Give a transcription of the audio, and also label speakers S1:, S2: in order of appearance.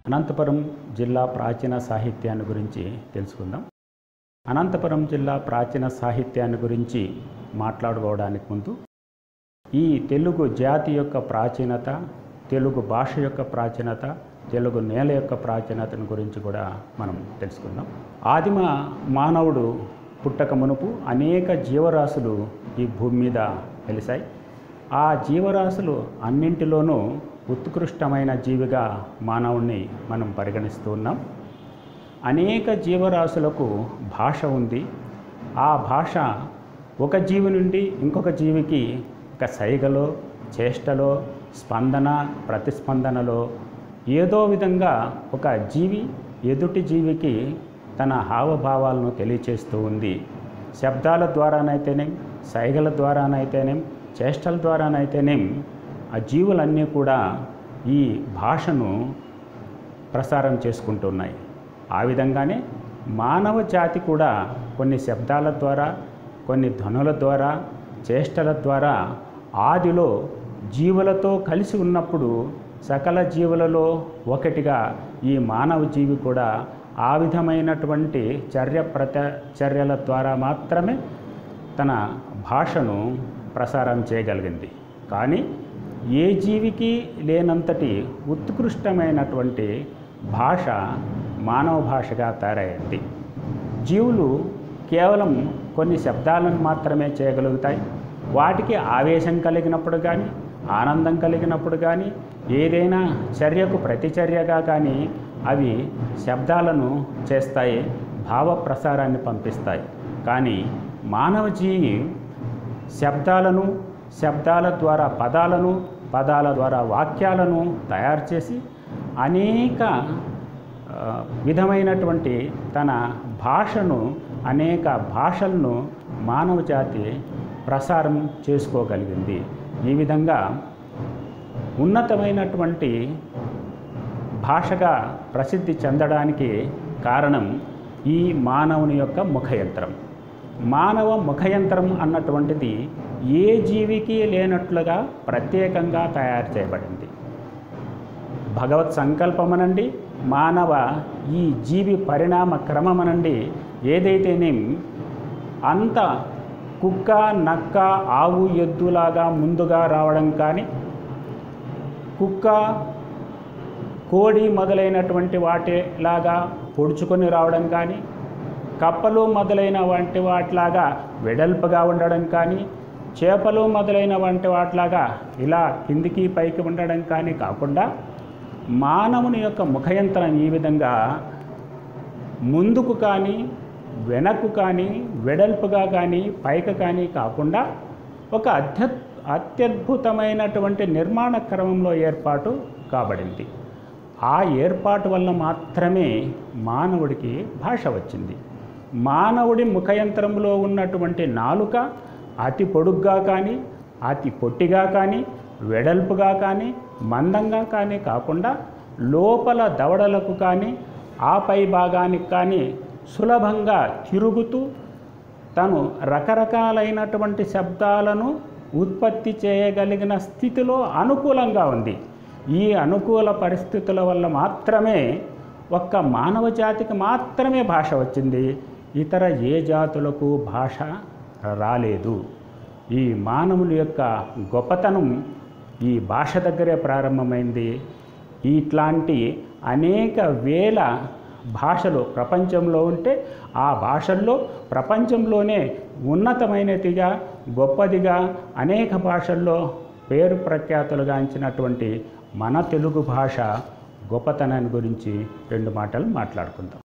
S1: అనంతపురం జిల్లా ప్రాచీన సాహిత్యాన్ని గురించి తెలుసుకుందాం అనంతపురం జిల్లా ప్రాచీన సాహిత్యాన్ని గురించి మాట్లాడుకోవడానికి ముందు ఈ తెలుగు జాతి యొక్క ప్రాచీనత తెలుగు భాష యొక్క ప్రాచీనత తెలుగు నేల యొక్క ప్రాచీనతను గురించి కూడా మనం తెలుసుకుందాం ఆదిమ మానవుడు పుట్టక మునుపు అనేక జీవరాశులు ఈ భూమి మీద వెలిశాయి ఆ జీవరాశులు అన్నింటిలోనూ ఉత్కృష్టమైన జీవిగా మానవుణ్ణి మనం పరిగణిస్తూ ఉన్నాం అనేక జీవరాశులకు భాష ఉంది ఆ భాష ఒక జీవి నుండి ఇంకొక జీవికి ఒక సైగలో చేష్టలో స్పందన ప్రతిస్పందనలో ఏదో విధంగా ఒక జీవి ఎదుటి జీవికి తన హావభావాలను తెలియచేస్తూ ఉంది శబ్దాల ద్వారానైతేనేం సైగల ద్వారానైతేనేం చేష్టల ద్వారానైతేనేం ఆ జీవులన్నీ కూడా ఈ భాషను ప్రసారం చేసుకుంటున్నాయి ఆ విధంగానే మానవ జాతి కూడా కొన్ని శబ్దాల ద్వారా కొన్ని ధ్వనుల ద్వారా చేష్టల ద్వారా ఆదిలో జీవులతో కలిసి ఉన్నప్పుడు సకల జీవులలో ఒకటిగా ఈ మానవ జీవి కూడా ఆ విధమైనటువంటి చర్య ప్రత చర్యల ద్వారా మాత్రమే తన భాషను ప్రసారం చేయగలిగింది కానీ ఏ జీవికి లేనంతటి ఉత్కృష్టమైనటువంటి భాష మానవ భాషగా తయారైంది జీవులు కేవలం కొన్ని శబ్దాలను మాత్రమే చేయగలుగుతాయి వాటికి ఆవేశం కలిగినప్పుడు కానీ ఆనందం కలిగినప్పుడు కానీ ఏదైనా చర్యకు ప్రతిచర్యగా కానీ అవి శబ్దాలను చేస్తాయి భావ ప్రసారాన్ని పంపిస్తాయి కానీ మానవ జీవి శబ్దాలను శబ్దాల ద్వారా పదాలను పదాల ద్వారా వాక్యాలను తయారు చేసి అనేక ఆ, విధమైనటువంటి తన భాషను అనేక భాషలను మానవ జాతి ప్రసారం చేసుకోగలిగింది ఈ విధంగా ఉన్నతమైనటువంటి భాషగా ప్రసిద్ధి చెందడానికి కారణం ఈ మానవుని యొక్క ముఖయంత్రం మానవ ముఖయంత్రం అన్నటువంటిది ఏ జీవికి లేనట్లుగా ప్రత్యేకంగా తయారు చేయబడింది భగవత్ సంకల్పమనండి మానవ ఈ జీవి పరిణామ క్రమమనండి ఏదైతేనేం అంత కుక్క నక్క ఆవు ఎద్దులాగా ముందుగా రావడం కానీ కుక్క కోడి మొదలైనటువంటి వాటిలాగా పొడుచుకొని రావడం కానీ కప్పలు మొదలైన వంటి వాటిలాగా వెడల్పుగా ఉండడం కానీ చేపలు మొదలైన వంటి వాటిలాగా ఇలా కిందికి పైకి ఉండడం కానీ కాకుండా మానవుని యొక్క ముఖయంత్రం ఈ విధంగా ముందుకు కానీ వెనక్కు కానీ వెడల్పుగా కానీ పైకి కానీ కాకుండా ఒక అత్య అత్యద్భుతమైనటువంటి నిర్మాణ క్రమంలో ఏర్పాటు కాబడింది ఆ ఏర్పాటు వల్ల మాత్రమే మానవుడికి భాష వచ్చింది మానవుడి ముఖయంత్రంలో ఉన్నటువంటి నాలుక అతి పొడుగ్గా కానీ అతి పొట్టిగా కానీ వెడల్పుగా కానీ మందంగా కానీ కాకుండా లోపల దవడలకు కానీ ఆ పై భాగానికి కానీ సులభంగా తిరుగుతూ తను రకరకాలైనటువంటి శబ్దాలను ఉత్పత్తి చేయగలిగిన స్థితిలో అనుకూలంగా ఉంది ఈ అనుకూల పరిస్థితుల వల్ల మాత్రమే ఒక్క మానవ జాతికి మాత్రమే భాష వచ్చింది ఇతర ఏ జాతులకు భాష రాలేదు ఈ మానవుని యొక్క గొప్పతనం ఈ భాష దగ్గరే ప్రారంభమైంది ఇట్లాంటి అనేక వేల భాషలు ప్రపంచంలో ఉంటే ఆ భాషల్లో ప్రపంచంలోనే ఉన్నతమైనదిగా గొప్పదిగా అనేక భాషల్లో పేరు ప్రఖ్యాతులుగాంచినటువంటి మన తెలుగు భాష గొప్పతనాన్ని గురించి రెండు మాటలు మాట్లాడుకుందాం